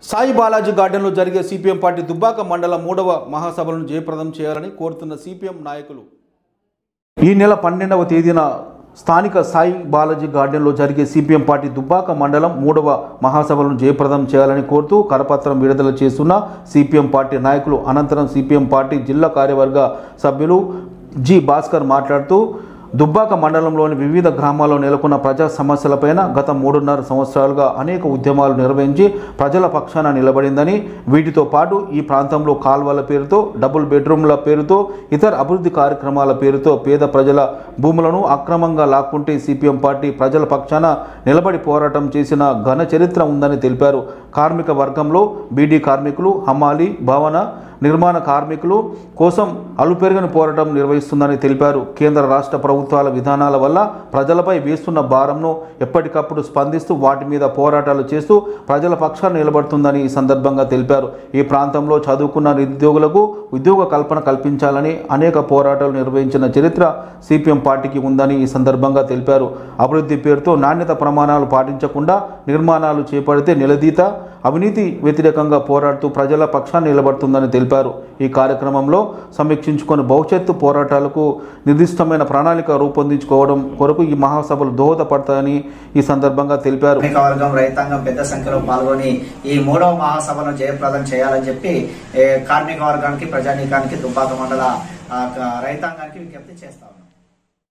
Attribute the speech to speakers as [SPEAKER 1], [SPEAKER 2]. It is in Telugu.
[SPEAKER 1] సాయి బాలాజీ గార్డెన్లో జరిగే సిపిఎం పార్టీ దుబ్బాక మండల మూడవ మహాసభలను జయప్రదం చేయాలని కోరుతున్న సిపిఎం నాయకులు ఈ నెల పన్నెండవ తేదీన స్థానిక సాయి బాలాజీ గార్డెన్లో జరిగే సిపిఎం పార్టీ దుబ్బాక మండలం మూడవ మహాసభలను జయప్రదం చేయాలని కోరుతూ కరపత్రం విడుదల చేస్తున్న సిపిఎం పార్టీ నాయకులు అనంతరం సిపిఎం పార్టీ జిల్లా కార్యవర్గ సభ్యులు జి భాస్కర్ మాట్లాడుతూ దుబ్బాక మండలంలోని వివిధ గ్రామాల్లో నెలకొన్న ప్రజా సమస్యలపైన గత మూడున్నర సంవత్సరాలుగా అనేక ఉద్యమాలు నిర్వహించి ప్రజల పక్షాన నిలబడిందని వీటితో పాటు ఈ ప్రాంతంలో కాల్వల పేరుతో డబుల్ బెడ్రూమ్ల పేరుతో ఇతర అభివృద్ధి కార్యక్రమాల పేరుతో పేద ప్రజల భూములను అక్రమంగా లాక్కుంటే సిపిఎం పార్టీ ప్రజల పక్షాన నిలబడి పోరాటం చేసిన ఘన చరిత్ర ఉందని తెలిపారు కార్మిక వర్గంలో బీడీ కార్మికులు హమాలి భవన నిర్మాణ కార్మికులు కోసం అలుపెరగని పోరాటం నిర్వహిస్తుందని తెలిపారు కేంద్ర రాష్ట్ర ప్రభుత్వాల విధానాల వల్ల ప్రజలపై వేస్తున్న భారంను ఎప్పటికప్పుడు స్పందిస్తూ వాటి మీద పోరాటాలు చేస్తూ ప్రజల పక్షాన నిలబడుతుందని ఈ సందర్భంగా తెలిపారు ఈ ప్రాంతంలో చదువుకున్న నిరుద్యోగులకు ఉద్యోగ కల్పన కల్పించాలని అనేక పోరాటాలు నిర్వహించిన చరిత్ర సిపిఎం పార్టీకి ఉందని ఈ సందర్భంగా తెలిపారు అభివృద్ధి పేరుతో నాణ్యత ప్రమాణాలు పాటించకుండా నిర్మాణాలు చేపడితే నిలదీత అవినీతి వ్యతిరేకంగా పోరాడుతూ ప్రజల పక్షాన్ని నిలబడుతుందని తెలిపారు ఈ కార్యక్రమంలో సమీక్షించుకొని భవిష్యత్తు పోరాటాలకు నిర్దిష్టమైన ప్రణాళిక రూపొందించుకోవడం కొరకు ఈ మహాసభలు దోహదపడతాయని ఈ సందర్భంగా తెలిపారు
[SPEAKER 2] కార్మిక వర్గం రైతాంగం పెద్ద సంఖ్యలో పాల్గొని ఈ మూడవ మహాసభను జయప్రదం చేయాలని చెప్పి ఏ, కార్మిక వర్గానికి ప్రజానీకానికి దుబ్బాక మండల ఆ, క- రైతాంగానికి విజ్ఞప్తి చేస్తాం